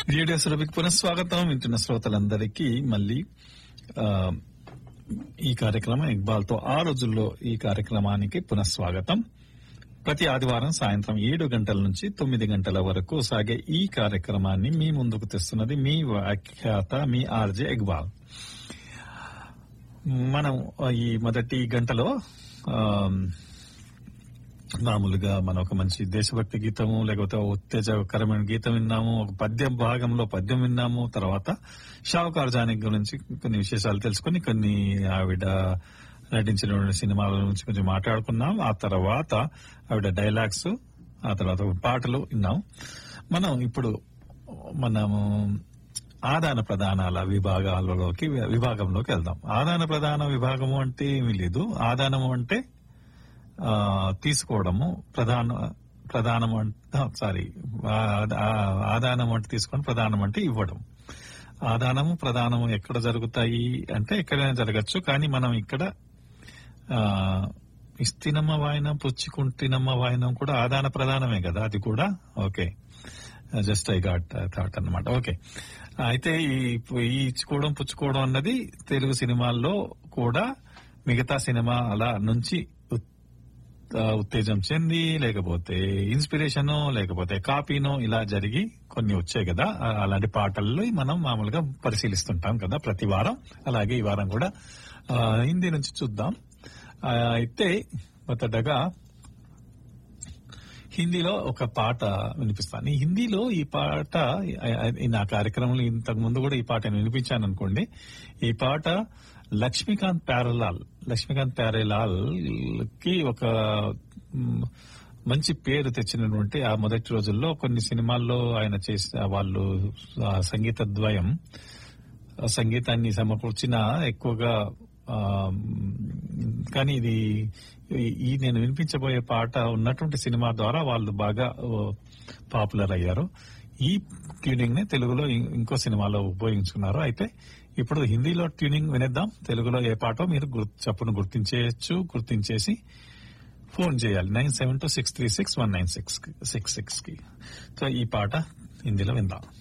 radio సురభికి పునఃస్వాగతం వింటున్న శ్రోతలందరికీ మళ్ళీ ఆ, ఈ కార్యక్రమం ఇక్బాల్ తో ఆ రోజుల్లో ఈ కార్యక్రమానికి పునఃస్వాగతం ప్రతి ఆదివారం సాయంత్రం ఏడు గంటల నుంచి తొమ్మిది గంటల వరకు సాగే ఈ కార్యక్రమాన్ని మీ ముందుకు తెస్తున్నది మీ వ్యాఖ్యాత మీ ఆర్జే ఇక్బాల్ మనం ఈ మొదటి గంటలో ఆ, మామూలుగా మనం ఒక మంచి దేశభక్తి గీతము లేకపోతే ఒక ఉత్తేజకరమైన గీతం విన్నాము ఒక పద్యం భాగంలో పద్యం విన్నాము తర్వాత షావుకార్ జానీ గురించి కొన్ని విశేషాలు తెలుసుకుని కొన్ని ఆవిడ నటించిన సినిమాల గురించి కొంచెం మాట్లాడుకున్నాం ఆ తర్వాత ఆవిడ డైలాగ్స్ ఆ తర్వాత పాటలు విన్నాం మనం ఇప్పుడు మనము ఆదాన ప్రధానాల విభాగాలలోకి విభాగంలోకి వెళ్దాం ఆదాన ప్రధాన విభాగము అంటే ఏమీ లేదు ఆదానము అంటే ఆ, తీసుకోవడము ప్రధాన ప్రధానం అంటే సారీ ఆదానం అంటే తీసుకొని ప్రధానం అంటే ఇవ్వడం ఆదానము ప్రధానము ఎక్కడ జరుగుతాయి అంటే ఎక్కడైనా జరగచ్చు కానీ మనం ఇక్కడ ఆ, ఇస్తినమ్మ వాయనం పుచ్చుకుంటినమ్మ వాయనం కూడా ఆదాన ప్రధానమే కదా అది కూడా okay just I got thought అన్నమాట ఓకే అయితే ఈ ఈ ఇచ్చుకోవడం పుచ్చుకోవడం అన్నది తెలుగు సినిమాల్లో కూడా మిగతా సినిమా అలా నుంచి ఉత్- ఆ, ఉత్తేజం చెంది లేకపోతే ఇన్స్పిరేషన్ లేకపోతే కాపీనో ఇలా జరిగి కొన్ని వచ్చాయి కదా ఆ, అలాంటి పాటల్లో మనం మామూలుగా పరిశీలిస్తుంటాం కదా ప్రతి వారం అలాగే ఈ వారం కూడా ఆ, హిందీ నుంచి చూద్దాం ఆ, అయితే మొదటగా హిందీలో ఒక పాట వినిపిస్తాను ఈ హిందీలో ఈ పాట ఈ నా కార్యక్రమంలో ఇంతకు ముందు కూడా ఈ పాట నేను వినిపించాను అనుకోండి ఈ పాట లక్ష్మీకాంత్ ప్యారలాల్ లక్ష్మీకాంత్ ప్యారేలాల్ కి ఒక మ్, మంచి పేరు తెచ్చినటువంటి ఆ మొదటి రోజుల్లో కొన్ని సినిమాల్లో ఆయన చేసిన వాళ్ళు ఆ సంగీత ద్వయం ఆ సంగీతాన్ని సమకూర్చిన ఎక్కువగా ఆ, కానీ ఇది ఈ- ఈ నేను వినిపించబోయే పాట ఉన్నటువంటి సినిమా ద్వారా వాళ్ళు బాగా పాపులర్ అయ్యారు ఈ ట్యూనింగ్ ని తెలుగులో ఇం- ఇంకో సినిమాలో ఉపయోగించుకున్నారు అయితే ఇప్పుడు హిందీలో ట్యూనింగ్ వినేద్దాం తెలుగులో ఏ పాటో మీరు గుర్- చప్పును గుర్తించేయచ్చు గుర్తించేసి ఫోన్ చేయాలి nine seven two six three six one nine six six six కి సో ఈ పాట హిందీలో విందాం